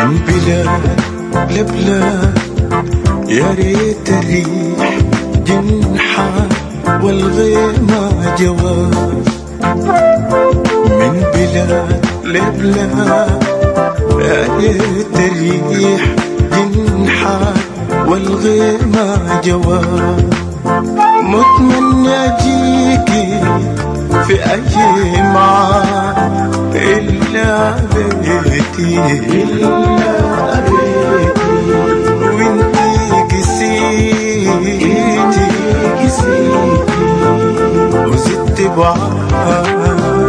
من بلاد لبلاد يا ريت الريح جنحة والغيمة جواب من بلاد لبلاد يا ريت الريح جنحة والغيمة جواب متمنى اجيكي في اي معاد الا بيتي الا بيتي وانتي قسيتي قسيتي وزدت بعاد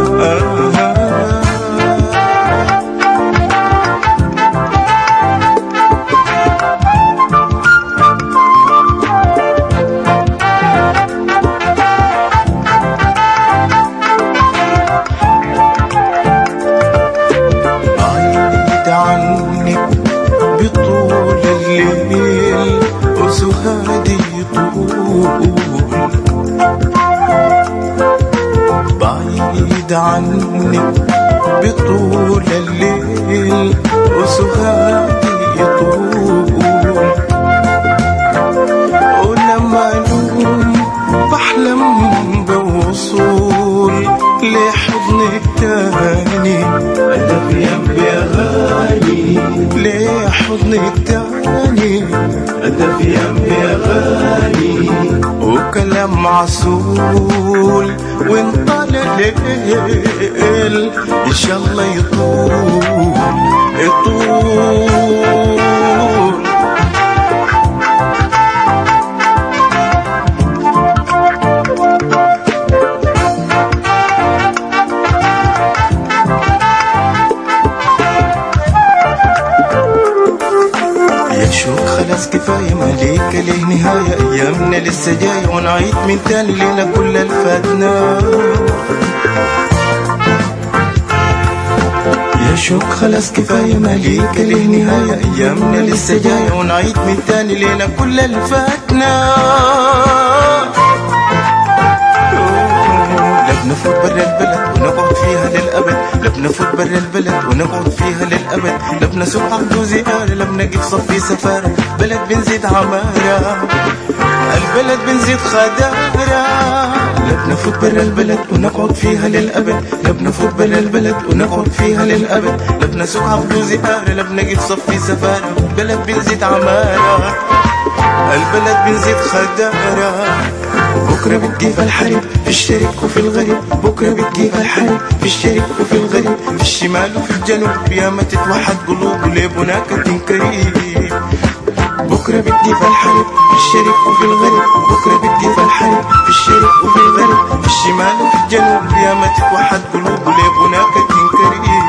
بعيد عنك بطول الليل وسهادي طول بعيد عنك بطول الليل وسهادي طول ولما نوم بحلم بوصول لحضنك تاني أنا في يمي يا غالي لحضنك تاني أنت في يمي يا غالي وكلام معسول وانطال الليل ان شاء الله يطول يطول يا شوق خلاص كفاية ماليك له نهاية أيامنا لسه جاية ونعيد من تاني لنا كل الفاتنا يا شوق خلاص كفاية ماليك له نهاية أيامنا لسه جاية ونعيد من تاني لنا كل الفاتنا لا بنفوت برا البلد ونقعد فيها للأبد لا بنفوت برا البلد ونقعد فيها للأبد لا بنسوق عبد زيارة لا بنقف صفي سفارة بلد بنزيد عمارة البلد بنزيد خدارة لا بنفوت برا البلد ونقعد فيها للأبد لا بنفوت برا البلد ونقعد فيها للأبد لا بنسوق عبد زيارة لا بنقف صفي سفارة بلد بنزيد عمارة البلد بنزيد خدارة بكرة بتجيب الحرب في الشرق وفي الغرب بكرة بتجيب الحرب في الشرق وفي الغرب في الشمال وفي الجنوب يا ما تتوحد قلوب وليبنا قريب بكرة بتجيب الحرب في الشرق وفي الغرب بكرة بتجيب الحرب في الشرق وفي الغرب في الشمال وفي الجنوب يا ما تتوحد قلوب وليبنا قريب